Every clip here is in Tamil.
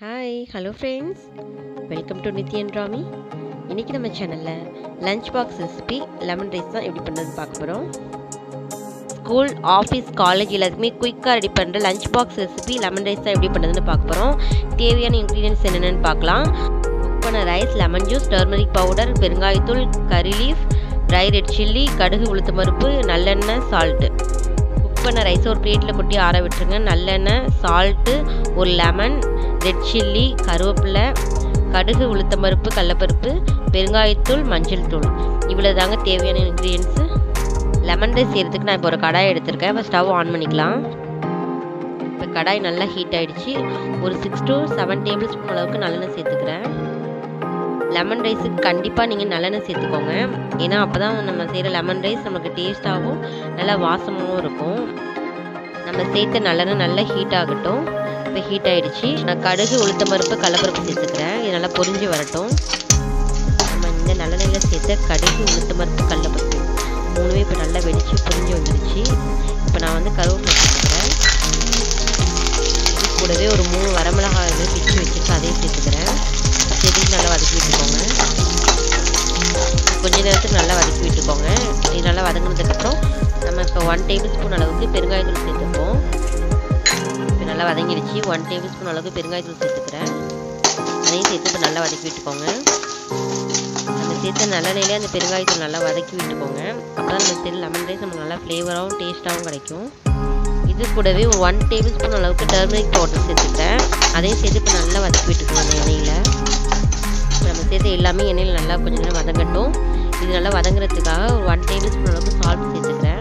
hi hello friends welcome to Nithyan Rami இன்றைக்கி நம்ம சேனலில் lunch box recipe lemon rice தான் எப்படி பண்ணுறது பார்க்க போகிறோம் ஸ்கூல் ஆஃபீஸ் காலேஜ் எல்லாத்துக்குமே குயிக்காக ரெடி பண்ணுற lunch box recipe lemon rice தான் எப்படி பண்ணுறதுன்னு பார்க்க போகிறோம் தேவையான இன்க்ரீடியன்ஸ் என்னென்னு பார்க்கலாம் குக் பண்ண rice lemon juice turmeric powder பெருங்காயத்தூள் curry leaf try red chilli கடுகு உளுத்த பருப்பு நல்லெண்ணெய் சால்ட்டு குக் பண்ண ரைஸ் ஒரு பிளேட்டில் கொட்டி ஆற விட்டுருங்க நல்லெண்ணெய் சால்ட்டு ஒரு லெமன் ரெட் சில்லி கருவேப்பிலை கடுகு உளுத்தம்பருப்பு கடலப்பருப்பு பெருங்காயத்தூள் மஞ்சள் தூள் இவ்வளோ தாங்க தேவையான இன்க்ரீடியன்ஸு லெமன் ரைஸ் செய்கிறதுக்கு நான் இப்போ ஒரு கடாய் எடுத்திருக்கேன் இப்போ ஸ்டவ் ஆன் பண்ணிக்கலாம் இப்போ கடாய் நல்லா ஹீட் ஆகிடுச்சு ஒரு six to seven tablespoon அளவுக்கு நல்லெண்ணெய் சேர்த்துக்கிறேன் லெமன் ரைஸுக்கு கண்டிப்பாக நீங்கள் நல்லெண்ணெய் சேர்த்துக்கோங்க ஏன்னா அப்போ தான் நம்ம செய்கிற லெமன் ரைஸ் நமக்கு டேஸ்ட்டாகவும் நல்லா வாசமாகவும் இருக்கும் நம்ம சேர்த்த நல்லெண்ணெய் நல்லா ஹீட் ஆகட்டும் இப்போ ஹீட் ஆகிடுச்சு நான் கடுகு உளுத்த பருப்பு கடலப்பருப்பு சேர்த்துக்கிறேன் இது நல்லா பொரிஞ்சு வரட்டும் நம்ம இந்த நல்லெண்ணெயில் சேர்த்த கடுகு உளுத்த பருப்பு கடலப்பருப்பு மூணுமே இப்போ நல்லா வெடித்து பொரிஞ்சு வந்துடுச்சு இப்போ நான் வந்து கருவேப்பிலை சேர்த்துக்கிறேன் இது கூடவே ஒரு மூணு வரமிளகாய் பிச்சு வச்சுட்டு அதையும் சேர்த்துக்கிறேன் சேர்த்துட்டு நல்லா வதக்கி விட்டுக்கோங்க கொஞ்ச நேரத்துக்கு நல்லா வதக்கி விட்டுக்கோங்க இது நல்லா வதங்கினதுக்கப்புறம் நம்ம இப்போ ஒன் டேபிள் ஸ்பூன் அளவுக்கு பெருங்காயத்தூள் சேர்த்துப்போம் இப்போ நல்லா வதங்கிடுச்சு ஒன் டேபிள் ஸ்பூன் அளவுக்கு பெருங்காயத்தூள் சேர்த்துக்கிறேன் அதையும் சேர்த்து இப்போ நல்லா வதக்கி விட்டுக்கோங்க நம்ம சேர்த்த நல்லெண்ணெயிலே அந்த பெருங்காயத்தூள் நல்லா வதக்கி விட்டுக்கோங்க அப்போ தான் நம்ம சரி லெமன் ரைஸ் நமக்கு நல்லா ஃப்ளேவராகவும் டேஸ்ட்டாகவும் கிடைக்கும் இது கூடவே ஒன் டேபிள் ஸ்பூன் அளவுக்கு டர்மரிக் பவுடர் சேர்த்துக்கிறேன் அதையும் சேர்த்து இப்போ நல்லா வதக்கி விட்டுக்கோங்க அந்த எண்ணெயில் நம்ம சேர்த்து எல்லாமே எண்ணெயில் நல்லா கொஞ்சம் நேரம் வதங்கட்டும் இது நல்லா வதங்குறதுக்காக ஒரு ஒன் டேபிள் ஸ்பூன் அளவுக்கு சால்ட் சேர்த்துக்கிறேன்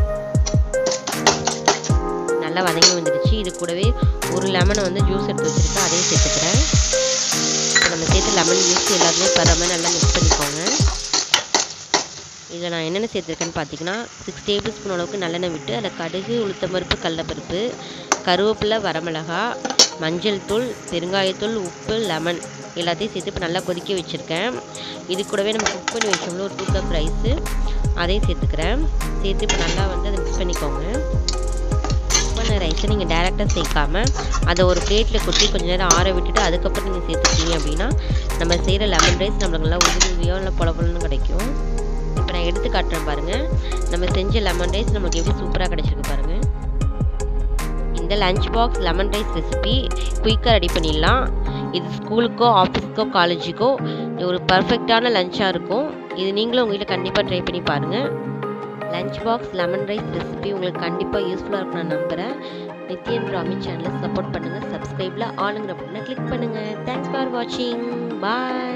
நல்லா வதங்கி வந்துடுச்சு இது கூடவே ஒரு லெமனை வந்து ஜூஸ் எடுத்து வச்சுருக்கேன் அதையும் சேர்த்துக்கிறேன் நம்ம சேர்த்து லெமன் ஜூஸ் எல்லாத்துலேயும் பராமல் நல்லா மிக்ஸ் பண்ணிக்கோங்க இதில் நான் என்னென்ன சேர்த்துருக்கேன்னு பார்த்தீங்கன்னா சிக்ஸ் டேபிள் ஸ்பூன் அளவுக்கு நல்லெண்ணெய் விட்டு அதில் கடுகு உளுத்தம்பருப்பு கடலப்பருப்பு கருவேப்பிலை வரமிளகா மஞ்சள் தூள் பெருங்காயத்தூள் உப்பு லெமன் எல்லாத்தையும் சேர்த்து இப்போ நல்லா கொதிக்க வச்சுருக்கேன் இது கூடவே நம்ம குக் பண்ணி வச்சோம்ல ஒரு டூ கப் ரைஸு அதையும் சேர்த்துக்கிறேன் சேர்த்து இப்போ நல்லா வந்து அதை மிக்ஸ் பண்ணிக்கோங்க குக் பண்ண ரைஸை நீங்கள் டேரெக்டாக சேர்க்காம அதை ஒரு பிளேட்டில் கொட்டி கொஞ்சம் நேரம் ஆற விட்டுட்டு அதுக்கப்புறம் நீங்கள் சேர்த்துட்டீங்க அப்படின்னா நம்ம செய்கிற லெமன் ரைஸ் நம்மளுக்கு நல்லா உதிரி உதிரியாக இல்லை பொல பொலன்னு கிடைக்கும் இப்போ நான் எடுத்து காட்டுறேன் பாருங்கள் நம்ம செஞ்ச லெமன் ரைஸ் நம்மளுக்கு எப்படி சூப்பராக கிடச்சிருக்கு பாருங்கள் இந்த lunch box lemon rice recipe குயிக்காக ரெடி பண்ணிடலாம் இது ஸ்கூலுக்கோ ஆஃபீஸ்க்கோ காலேஜுக்கோ ஒரு பர்ஃபெக்டான லஞ்சாக இருக்கும் இது நீங்களும் உங்கள் வீட்டில் கண்டிப்பாக ட்ரை பண்ணி பாருங்கள் lunch box lemon rice recipe உங்களுக்கு கண்டிப்பாக யூஸ்ஃபுல்லாக இருக்கும் நான் நம்புகிறேன் நித்யன் ராமி சேனலை சப்போர்ட் பண்ணுங்கள் சப்ஸ்கிரைபில் ஆளுங்கிற பட்டனை கிளிக் பண்ணுங்கள் தேங்க்ஸ் ஃபார் வாட்சிங் பாய்